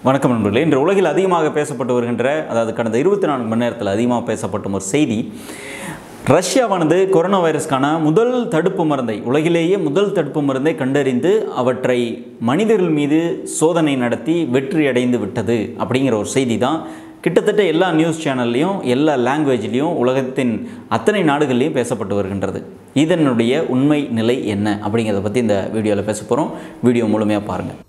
வணக்கம் நண்பர்களே இன்று உலகில் அதிகமாக பேசப்பட்டு வருகின்ற அதாவது கடந்த இருபத்தி நான்கு மணி நேரத்தில் அதிகமாக பேசப்பட்ட ஒரு செய்தி ரஷ்யாவானது கொரோனா வைரஸ்க்கான முதல் தடுப்பு மருந்தை உலகிலேயே முதல் தடுப்பு மருந்தை கண்டறிந்து அவற்றை மனிதர்கள் மீது சோதனை நடத்தி வெற்றி அடைந்து விட்டது அப்படிங்கிற ஒரு செய்தி தான் கிட்டத்தட்ட எல்லா நியூஸ் சேனல்லையும் எல்லா லாங்குவேஜ்லேயும் உலகத்தின் அத்தனை நாடுகள்லையும் பேசப்பட்டு வருகின்றது இதனுடைய உண்மை நிலை என்ன அப்படிங்கிறத பற்றி இந்த வீடியோவில் பேச போகிறோம் வீடியோ முழுமையாக பாருங்கள்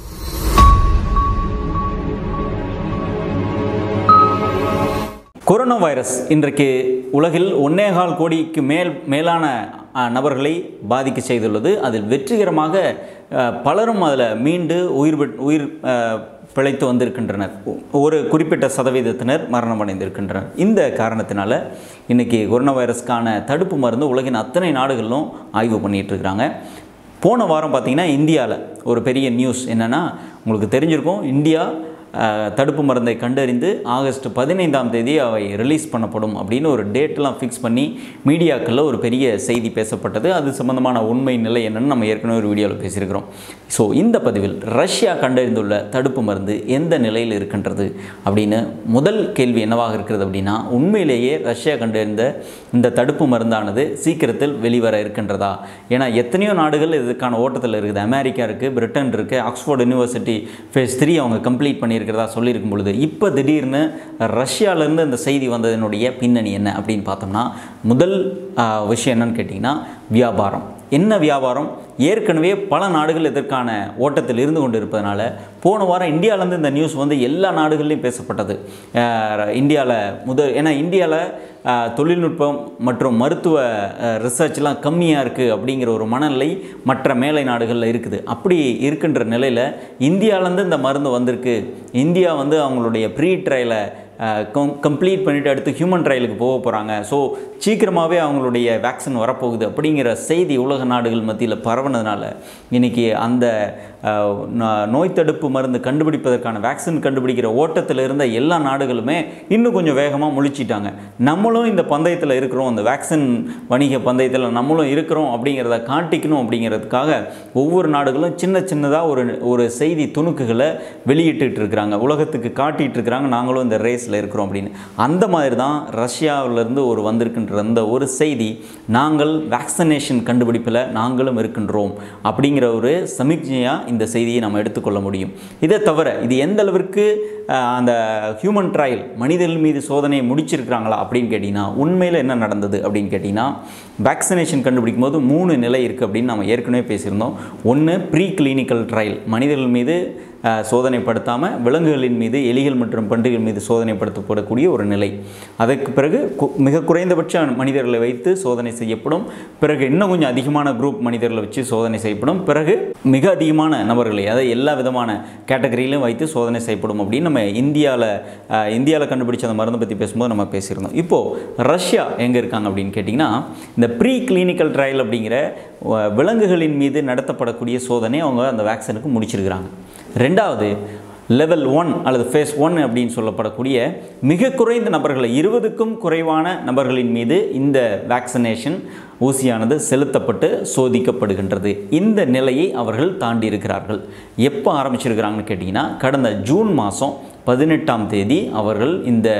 கொரோனா வைரஸ் இன்றைக்கு உலகில் ஒன்னேகால் கோடிக்கு மேல் மேலான அஹ், நபர்களை பாதிக்க செய்துள்ளது அதில் வெற்றிகரமாக அஹ், பலரும் அதில் மீண்டு உயிர் பெற்- உயிர் அஹ், பிழைத்து வந்திருக்கின்றனர் ஒ- ஒரு குறிப்பிட்ட சதவீதத்தினர் மரணம் அடைந்திருக்கின்றனர் இந்த காரணத்தினால இன்றைக்கி கொரோனா வைரஸ்க்கான தடுப்பு மருந்து உலகின் அத்தனை நாடுகளிலும் ஆய்வு பண்ணிகிட்டு இருக்கிறாங்க போன வாரம் பார்த்திங்கன்னா இந்தியாவில் ஒரு பெரிய நியூஸ் என்னென்னா உங்களுக்கு தெரிஞ்சிருக்கும் இந்தியா அஹ், தடுப்பு மருந்தை கண்டறிந்து ஆகஸ்ட் பதினைந்தாம் தேதி அவை ரிலீஸ் பண்ணப்படும் அப்படின்னு ஒரு டேட்லாம் ஃபிக்ஸ் பண்ணி மீடியாக்களில் ஒரு பெரிய செய்தி பேசப்பட்டது அது சம்பந்தமான உண்மை நிலை என்னன்னு நம்ம ஏற்கனவே ஒரு வீடியோவில் பேசியிருக்கிறோம் ஸோ இந்த பதிவில் ரஷ்யா கண்டறிந்துள்ள தடுப்பு மருந்து எந்த நிலையில் இருக்கின்றது அப்படின்னு முதல் கேள்வி என்னவாக இருக்கிறது அப்படின்னா உண்மையிலேயே ரஷ்யா கண்டறிந்த இந்த தடுப்பு மருந்தானது சீக்கிரத்தில் வெளிவர இருக்கின்றதா ஏன்னா எத்தனையோ நாடுகள் இதுக்கான ஓட்டத்தில் இருக்குது அமெரிக்கா இருக்குது பிரிட்டன் இருக்குது ஆக்ஸ்ஃபோர்ட் யூனிவர்சிட்டி ஃபேஸ் த்ரீ அவங்க கம்ப்ளீட் பண்ணியிருக்கிறதா சொல்லியிருக்கும் பொழுது இப்போ திடீர்னு ரஷ்யாவிலேருந்து இந்த செய்தி வந்ததனுடைய பின்னணி என்ன அப்படின்னு பார்த்தோம்னா முதல் ஆ, விஷயம் என்னன்னு கேட்டிங்கன்னா வியாபாரம் என்ன வியாபாரம் ஏற்கனவே பல நாடுகள் இதற்கான ஓட்டத்தில் இருந்து கொண்டு இருப்பதனால போன வாரம் இந்தியாவிலேருந்து இந்த நியூஸ் வந்து எல்லா நாடுகள்லையும் பேசப்பட்டது இந்தியாவில் முதல் ஏன்னா இந்தியாவில் தொழில்நுட்பம் மற்றும் மருத்துவ ரிசர்ச்லாம் கம்மியாக இருக்குது அப்படிங்கிற ஒரு மனநிலை மற்ற மேலை நாடுகளில் இருக்குது அப்படி இருக்கின்ற நிலையில் இந்தியாவிலேருந்து இந்த மருந்து வந்திருக்கு இந்தியா வந்து அவங்களுடைய ப்ரீ ட்ரையலை கம்ப்ளீட் பண்ணிவிட்டு அடுத்து ஹியூமன் ட்ரையலுக்கு போக போகிறாங்க ஸோ சீக்கிரமாகவே அவங்களுடைய வேக்சின் வரப்போகுது அப்படிங்கிற செய்தி உலக நாடுகள் மத்தியில் பரவுனதுனால இன்றைக்கி அந்த அஹ், நோ- நோய் தடுப்பு மருந்து கண்டுபிடிப்பதற்கான வேக்சின் கண்டுபிடிக்கிற ஓட்டத்தில் இருந்த எல்லா நாடுகளுமே இன்னும் கொஞ்சம் வேகமாக முழிச்சிட்டாங்க நம்மளும் இந்த பந்தயத்தில் இருக்கிறோம் அந்த வேக்சின் வணிக பந்தயத்தில் நம்மளும் இருக்கிறோம் அப்படிங்கிறத காட்டிக்கணும் அப்படிங்கிறதுக்காக ஒவ்வொரு நாடுகளும் சின்ன சின்னதாக ஒரு ஒரு செய்தி துணுக்குகளை வெளியிட்டுட்டு இருக்கிறாங்க உலகத்துக்கு காட்டிட்டு இருக்கிறாங்க நாங்களும் இந்த ரேஸில் இருக்கிறோம் அப்படின்னு அந்த மாதிரி தான் ரஷ்யாவிலிருந்து ஒரு வந்திருக்கின்ற அந்த ஒரு செய்தி நாங்கள் வேக்சினேஷன் கண்டுபிடிப்பில் நாங்களும் இருக்கின்றோம் அப்படிங்கிற ஒரு சமிக்ஞையாக இந்த செய்தியை நம்ம எடுத்துக்கொள்ள முடியும் இதை தவிர இது எந்த அளவிற்கு அஹ், அந்த ஹியூமன் ட்ரையல் மனிதர்கள் மீது சோதனையை முடிச்சிருக்கிறாங்களா அப்படின்னு கேட்டிங்கன்னா உண்மையில் என்ன நடந்தது அப்படின்னு கேட்டிங்கன்னா வேக்சினேஷன் கண்டுபிடிக்கும் போது மூணு நிலை இருக்குது அப்படின்னு நம்ம ஏற்கனவே பேசியிருந்தோம் ஒன்று ப்ரீ கிளினிக்கல் ட்ரையல் மனிதர்கள் மீது அஹ், சோதனைப்படுத்தாமல் விலங்குகளின் மீது எலிகள் மற்றும் பன்றிகள் மீது சோதனைப்படுத்தப்படக்கூடிய ஒரு நிலை அதற்கு பிறகு கு- மிக குறைந்தபட்ச மனிதர்களை வைத்து சோதனை செய்யப்படும் பிறகு இன்னும் கொஞ்சம் அதிகமான குரூப் மனிதர்களை வச்சு சோதனை செய்யப்படும் பிறகு மிக அதிகமான நபர்களை அதாவது எல்லா விதமான கேட்டகரியிலும் வைத்து சோதனை செய்யப்படும் அப்படின்னு நம்ம இந்தியாவில் இந்தியாவில் கண்டுபிடிச்ச அந்த மருந்தை பற்றி பேசும்போது நம்ம பேசியிருந்தோம் இப்போது ரஷ்யா எங்கே இருக்காங்க அப்படின்னு கேட்டிங்கன்னா இந்த ப்ரீ கிளினிக்கல் ட்ரையல் அப்படிங்கிற அஹ், விலங்குகளின் மீது நடத்தப்படக்கூடிய சோதனை அவங்க அந்த வேக்சினுக்கு முடிச்சிருக்கிறாங்க ரெண்டாவது லெவல் ஒன் அல்லது ஃபேஸ் ஒன் அப்படின்னு சொல்லப்படக்கூடிய மிக குறைந்த நபர்களை இருபதுக்கும் குறைவான நபர்களின் மீது இந்த வேக்சினேஷன் ஊசியானது செலுத்தப்பட்டு சோதிக்கப்படுகின்றது இந்த நிலையை அவர்கள் தாண்டி இருக்கிறார்கள் எப்போ ஆரம்பிச்சிருக்கிறாங்கன்னு கேட்டிங்கன்னா கடந்த ஜூன் மாதம் பதினெட்டாம் தேதி அவர்கள் இந்த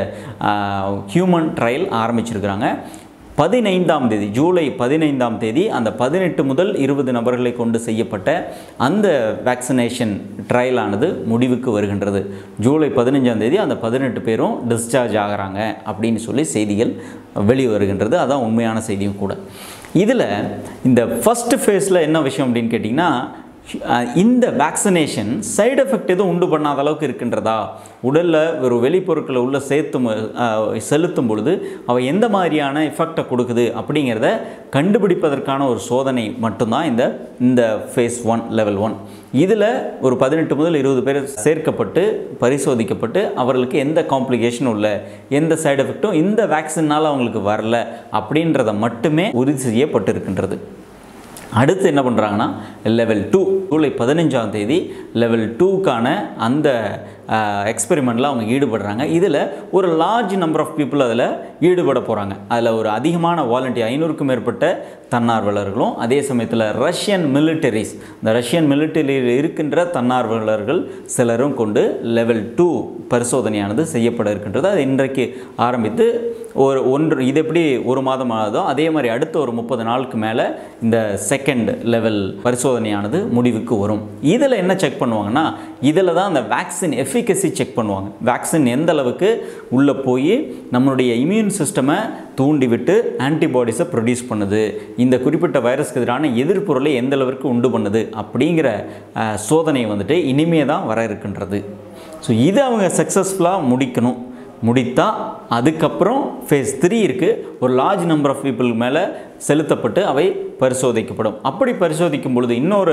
ஹியூமன் ட்ரையல் ஆரம்பிச்சிருக்கிறாங்க பதினைந்தாம் தேதி ஜூலை பதினைந்தாம் தேதி அந்த பதினெட்டு முதல் இருபது நபர்களை கொண்டு செய்யப்பட்ட அந்த வேக்சினேஷன் ட்ரையலானது முடிவுக்கு வருகின்றது ஜூலை பதினஞ்சாம் தேதி அந்த பதினெட்டு பேரும் டிஸ்சார்ஜ் ஆகிறாங்க அப்படின்னு சொல்லி செய்திகள் வெளிவருகின்றது அதான் உண்மையான செய்தியும் கூட இதில் இந்த ஃபஸ்ட் ஃபேஸில் என்ன விஷயம் அப்படின்னு கேட்டிங்கன்னா அஹ் இந்த வேக்சினேஷன் சைடு எஃபெக்ட் எதுவும் உண்டு பண்ணாத அளவுக்கு இருக்கின்றதா உடலில் ஒரு வெளிப்பொருட்களை உள்ள சேர்த்தும் அஹ், செலுத்தும் பொழுது அவை எந்த மாதிரியான எஃபெக்டை கொடுக்குது அப்படிங்கிறத கண்டுபிடிப்பதற்கான ஒரு சோதனை மட்டும்தான் இந்த இந்த ஃபேஸ் ஒன் லெவல் ஒன் இதில் ஒரு பதினெட்டு முதல் இருபது பேர் சேர்க்கப்பட்டு பரிசோதிக்கப்பட்டு அவர்களுக்கு எந்த காம்ப்ளிகேஷனும் இல்லை எந்த சைடு எஃபெக்ட்டும் இந்த வேக்சினால் அவங்களுக்கு வரல அப்படின்றத மட்டுமே உறுதி செய்யப்பட்டிருக்கின்றது அடுத்து என்ன பண்ணுறாங்கன்னா லெவல் டூ ஜூலை பதினஞ்சாம் தேதி லெவல் டூக்கான அந்த எக்ஸ்பெரிமெண்ட்டில் அவங்க ஈடுபடுறாங்க இதில் ஒரு லார்ஜ் நம்பர் ஆஃப் பீப்புள் அதில் ஈடுபட போகிறாங்க அதில் ஒரு அதிகமான வாலண்டியர் ஐநூறுக்கும் மேற்பட்ட தன்னார்வலர்களும் அதே சமயத்தில் ரஷ்யன் மிலிட்டரிஸ் இந்த ரஷ்யன் மிலிட்டரியில் இருக்கின்ற தன்னார்வலர்கள் சிலரும் கொண்டு லெவல் டூ பரிசோதனையானது செய்யப்பட இருக்கின்றது அது இன்றைக்கு ஆரம்பித்து ஒரு ஒன்று இது எப்படி ஒரு மாதம் ஆகுதோ அதே மாதிரி அடுத்த ஒரு முப்பது நாளுக்கு மேலே இந்த செகண்ட் லெவல் பரிசோதனையானது முடிவுக்கு வரும் இதில் என்ன செக் பண்ணுவாங்கன்னா இதில் தான் அந்த வேக்சின் எஃபிகசி செக் பண்ணுவாங்க வேக்சின் எந்த அளவுக்கு உள்ளே போய் நம்மளுடைய இம்யூன் சிஸ்டமை தூண்டிவிட்டு ஆன்டிபாடிஸை ப்ரொடியூஸ் பண்ணுது இந்த குறிப்பிட்ட வைரஸ்க்கு எதிரான எதிர்ப்பொருளை எந்த அளவிற்கு உண்டு பண்ணுது அப்படிங்கிற அஹ், சோதனை வந்துட்டு இனிமே தான் வர இருக்கின்றது ஸோ இது அவங்க சக்ஸஸ்ஃபுல்லாக முடிக்கணும் முடித்தா அதுக்கப்புறம் ஃபேஸ் த்ரீ இருக்குது ஒரு லார்ஜ் நம்பர் ஆஃப் பீப்புள் மேலே செலுத்தப்பட்டு அவை பரிசோதிக்கப்படும் அப்படி பரிசோதிக்கும் பொழுது இன்னொரு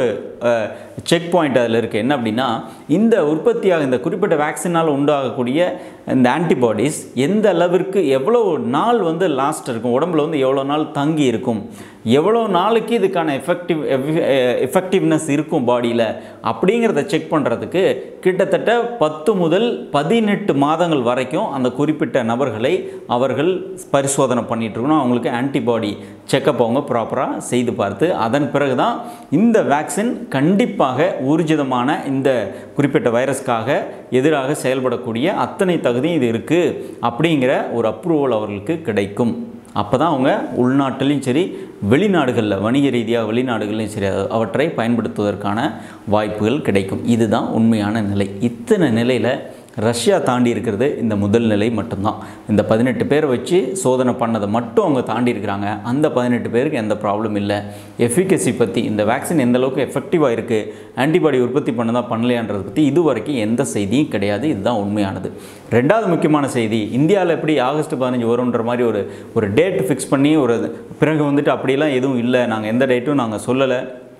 செக் பாயிண்ட் அதில் இருக்குது என்ன அப்படின்னா இந்த உற்பத்தியாக இந்த குறிப்பிட்ட வேக்சினால் உண்டாகக்கூடிய இந்த ஆன்டிபாடிஸ் எந்த அளவிற்கு எவ்வளோ நாள் வந்து லாஸ்ட் இருக்கும் உடம்புல வந்து எவ்வளோ நாள் தங்கி இருக்கும் எவ்வளோ நாளைக்கு இதுக்கான எஃபெக்டிவ் எஃபெக்டிவ்னஸ் இருக்கும் பாடியில் அப்படிங்கிறத செக் பண்ணுறதுக்கு கிட்டத்தட்ட பத்து முதல் பதினெட்டு மாதங்கள் வரைக்கும் அந்த குறிப்பிட்ட நபர்களை அவர்கள் பரிசோதனை பண்ணிட்டு இருக்கணும் அவங்களுக்கு ஆன்டிபாடி செக்கப் அவங்க ப்ராப்பராக செய்து பார்த்து அதன் பிறகு தான் இந்த வேக்சின் கண்டிப்பாக ஊர்ஜிதமான இந்த குறிப்பிட்ட வைரஸ்க்காக எதிராக செயல்படக்கூடிய அத்தனை தகுதியும் இது இருக்குது அப்படிங்கிற ஒரு அப்ரூவல் அவர்களுக்கு கிடைக்கும் அப்போ தான் அவங்க உள்நாட்டிலையும் சரி வெளிநாடுகளில் வணிக ரீதியாக வெளிநாடுகள்லையும் சரி அ- அவற்றை பயன்படுத்துவதற்கான வாய்ப்புகள் கிடைக்கும் இதுதான் உண்மையான நிலை இத்தனை நிலையில் ரஷ்யா தாண்டி இருக்கிறது இந்த முதல் நிலை மட்டும்தான் இந்த பதினெட்டு பேரை வச்சு சோதனை பண்ணதை மட்டும் அவங்க தாண்டி இருக்கிறாங்க அந்த பதினெட்டு பேருக்கு எந்த ப்ராப்ளம் இல்லை எஃபிகசி பற்றி இந்த வேக்சின் எந்த அளவுக்கு எஃபெக்டிவாக இருக்குது ஆன்டிபாடி உற்பத்தி பண்ணதா பண்ணலையான்றதை பற்றி இது வரைக்கும் எந்த செய்தியும் கிடையாது இதுதான் உண்மையானது ரெண்டாவது முக்கியமான செய்தி இந்தியாவில் எப்படி ஆகஸ்ட் பதினஞ்சு வரும்ன்ற மாதிரி ஒரு ஒரு டேட் ஃபிக்ஸ் பண்ணி ஒரு பிறகு வந்துட்டு அப்படிலாம் எதுவும் இல்லை நாங்கள் எந்த டேட்டும் நாங்கள் சொல்லலை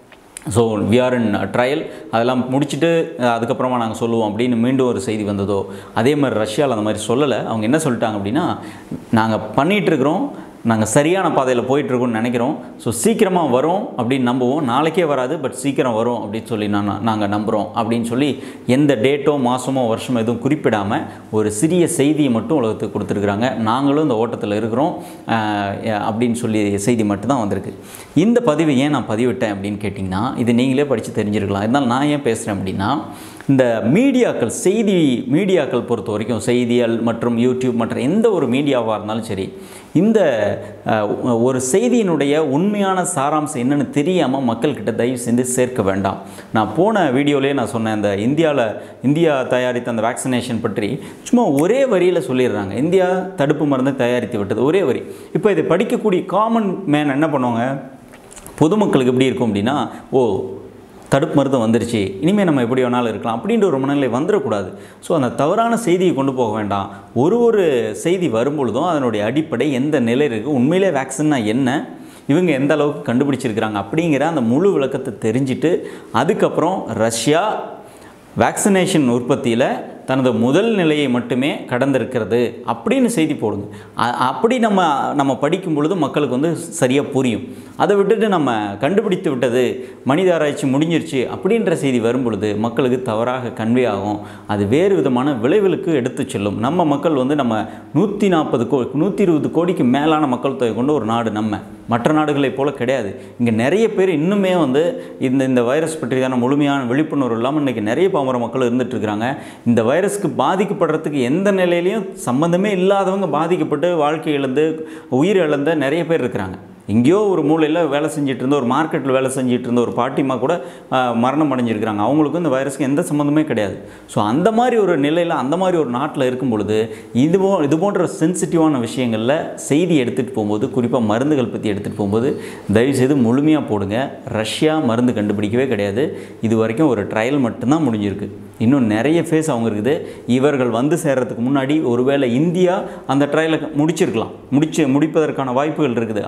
ஸோ விஆர் இன் ட்ரையல் அதெல்லாம் முடிச்சுட்டு அஹ், அதுக்கப்புறமா நாங்கள் சொல்லுவோம் அப்படின்னு மீண்டும் ஒரு செய்தி வந்ததோ அதே மாதிரி ரஷ்யாவில் அந்த மாதிரி சொல்லலை அவங்க என்ன சொல்லிட்டாங்க அப்படின்னா நாங்கள் பண்ணிகிட்ருக்குறோம் நாங்கள் சரியான பாதையில் போயிட்டுருக்கோம்னு நினைக்கிறோம் ஸோ சீக்கிரமாக வரும் அப்படின்னு நம்புவோம் நாளைக்கே வராது பட் சீக்கிரம் வரும் அப்படின்னு சொல்லி நான் நாங்கள் நம்புகிறோம் அப்படின்னு சொல்லி எந்த டேட்டோ மாதமோ வருஷமோ எதுவும் குறிப்பிடாமல் ஒரு சிறிய செய்தியை மட்டும் உலகத்துக்கு கொடுத்துருக்குறாங்க நாங்களும் இந்த ஓட்டத்தில் இருக்கிறோம் அஹ், அப்படின்னு சொல்லி செய்தி மட்டும்தான் வந்திருக்கு இந்த பதிவு ஏன் நான் பதிவிட்டேன் அப்படின்னு கேட்டிங்கன்னா இது நீங்களே படித்து தெரிஞ்சிருக்கலாம் இருந்தாலும் நான் ஏன் பேசுகிறேன் அப்படின்னா இந்த மீடியாக்கள் செய்தி மீடியாக்கள் பொறுத்த வரைக்கும் செய்திகள் மற்றும் யூடியூப் மற்ற எந்த ஒரு மீடியாவாக இருந்தாலும் சரி இந்த அஹ், ஒரு செய்தியினுடைய உண்மையான சாராம்சம் என்னன்னு தெரியாமல் மக்கள்கிட்ட தயவு செஞ்சு சேர்க்க வேண்டாம் நான் போன வீடியோலேயே நான் சொன்னேன் இந்த இந்தியாவில் இந்தியா தயாரித்த அந்த வேக்சினேஷன் பற்றி சும்மா ஒரே வரியில் சொல்லிடுறாங்க இந்தியா தடுப்பு மருந்து தயாரித்து விட்டது ஒரே வரி இப்போ இதை படிக்கக்கூடிய காமன் மேன் என்ன பண்ணுவாங்க பொதுமக்களுக்கு எப்படி இருக்கும் அப்படின்னா ஓ தடுப்பு மருந்து வந்துருச்சு இனிமேல் நம்ம எப்படி வேணாலும் இருக்கலாம் அப்படின்ற ஒரு மனநிலை வந்துடக்கூடாது ஸோ அந்த தவறான செய்தியை கொண்டு போக வேண்டாம் ஒரு ஒரு செய்தி வரும்பொழுதும் அதனுடைய அடிப்படை எந்த நிலை இருக்குது உண்மையிலே வேக்சின்னா என்ன இவங்க எந்த அளவுக்கு கண்டுபிடிச்சிருக்கிறாங்க அப்படிங்கிற அந்த முழு விளக்கத்தை தெரிஞ்சுட்டு அதுக்கப்புறம் ரஷ்யா வேக்சினேஷன் உற்பத்தியில் தனது முதல் நிலையை மட்டுமே கடந்திருக்கிறது அப்படின்னு செய்தி போடுங்க அ- அப்படி நம்ம நம்ம படிக்கும் பொழுது மக்களுக்கு வந்து சரியாக புரியும் அதை விட்டுட்டு நம்ம கண்டுபிடித்து விட்டது மனித ஆராய்ச்சி முடிஞ்சிருச்சு அப்படின்ற செய்தி வரும் பொழுது மக்களுக்கு தவறாக கன்வே ஆகும் அது வேறு விதமான விளைவுகளுக்கு எடுத்து செல்லும் நம்ம மக்கள் வந்து நம்ம நூற்றி நாற்பது கோ நூற்றி இருபது கோடிக்கு மேலான மக்கள் தொகை கொண்ட ஒரு நாடு நம்ம மற்ற நாடுகளைப் போல கிடையாது இங்கே நிறைய பேர் இன்னுமே வந்து இந்த இந்த வைரஸ் பற்றியான முழுமையான விழிப்புணர்வு இல்லாமல் இன்றைக்கி நிறைய பாமர மக்கள் இருந்துட்டு இருக்கிறாங்க இந்த வைரஸ்க்கு பாதிக்கப்படுறதுக்கு எந்த நிலையிலையும் சம்மந்தமே இல்லாதவங்க பாதிக்கப்பட்டு வாழ்க்கை இழந்து உயிர் இழந்த நிறைய பேர் இருக்கிறாங்க எங்கேயோ ஒரு மூலையில் வேலை செஞ்சுட்டு இருந்த ஒரு மார்க்கெட்டில் வேலை செஞ்சுட்டு இருந்த ஒரு பாட்டிமா கூட ஆஹ், மரணம் அடைஞ்சிருக்கிறாங்க அவங்களுக்கும் இந்த வைரஸ்க்கு எந்த சம்மந்தமே கிடையாது ஸோ அந்த மாதிரி ஒரு நிலையில் அந்த மாதிரி ஒரு நாட்டில் இருக்கும் பொழுது இது போ இது போன்ற சென்சிட்டிவான விஷயங்களில் செய்தி எடுத்துகிட்டு போகும்போது குறிப்பாக மருந்துகள் பற்றி எடுத்துகிட்டு போகும்போது தயவுசெய்து முழுமையாக போடுங்க ரஷ்யா மருந்து கண்டுபிடிக்கவே கிடையாது இது வரைக்கும் ஒரு ட்ரையல் மட்டும்தான் முடிஞ்சிருக்கு இன்னும் நிறைய ஃபேஸ் அவங்க இருக்குது இவர்கள் வந்து சேர்றதுக்கு முன்னாடி ஒருவேளை இந்தியா அந்த ட்ரையலை முடிச்சிருக்கலாம் முடிச்சு முடிப்பதற்கான வாய்ப்புகள் இருக்குது அவங்களோட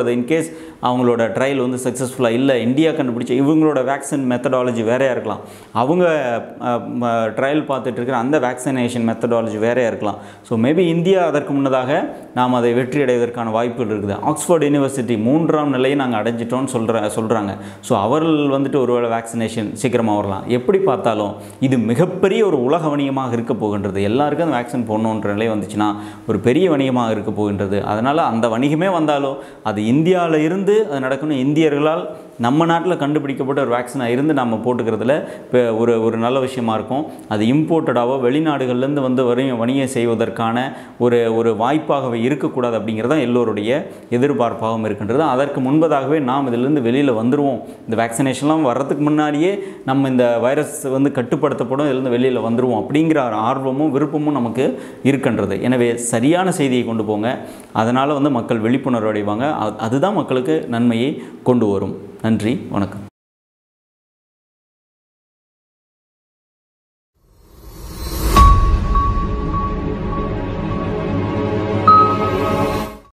போகிறது இன்கேஸ் அவங்களோட ட்ரையல் வந்து சக்ஸஸ்ஃபுல்லாக இல்லை இந்தியா கண்டுபிடிச்ச இவங்களோட வேக்சின் மெத்தடாலஜி வேறையாக இருக்கலாம் அவங்க ட்ரையல் பார்த்துட்டு இருக்கிற அந்த வேக்சினேஷன் மெத்தடாலஜி வேறையாக இருக்கலாம் ஸோ மேபி இந்தியா அதற்கு முன்னதாக நாம் அதை வெற்றி அடைவதற்கான வாய்ப்புகள் இருக்குது ஆக்ஸ்ஃபோர்ட் யூனிவர்சிட்டி மூன்றாம் நிலையை நாங்கள் அடைஞ்சிட்டோம்னு சொல்கிற சொல்கிறாங்க ஸோ அவர்கள் வந்துட்டு ஒருவேளை வேக்சினேஷன் சீக்கிரமாக வரலாம் எப்படி பார்த்தாலும் இது மிகப்பெரிய ஒரு உலக வணிகமாக இருக்க போகின்றது எல்லாருக்கும் அந்த வேக்சின் போடணுன்ற நிலை வந்துச்சுன்னா ஒரு பெரிய வணிகமாக இருக்க போகின்றது அதனால் அந்த வணிகமே வந்தாலும் அது இந்தியாவில் இருந்து அது நடக்கணும் இந்தியர்களால் நம்ம நாட்டில் கண்டுபிடிக்கப்பட்ட ஒரு வேக்சினாக இருந்து நம்ம போட்டுக்கிறதுல இப்போ ஒரு ஒரு நல்ல விஷயமா இருக்கும் அது இம்போர்ட்டடாவோ வெளிநாடுகள்லேருந்து வந்து வரி வணிகம் செய்வதற்கான ஒரு ஒரு வாய்ப்பாகவே இருக்கக்கூடாது அப்படிங்கிறது தான் எல்லோருடைய எதிர்பார்ப்பாகவும் இருக்கின்றது அதற்கு முன்பதாகவே நாம் இதிலிருந்து வெளியில் வந்துடுவோம் இந்த வேக்சினேஷன்லாம் வர்றதுக்கு முன்னாடியே நம்ம இந்த வைரஸ் வந்து கட்டுப்படுத்தப்படும் இதிலிருந்து வெளியில் வந்துடுவோம் அப்படிங்கிற ஒரு ஆர்வமும் விருப்பமும் நமக்கு இருக்கின்றது எனவே சரியான செய்தியை கொண்டு போங்க அதனால் வந்து மக்கள் விழிப்புணர்வு அடைவாங்க அது- அதுதான் மக்களுக்கு நன்மையை கொண்டு வரும் நன்றி வணக்கம்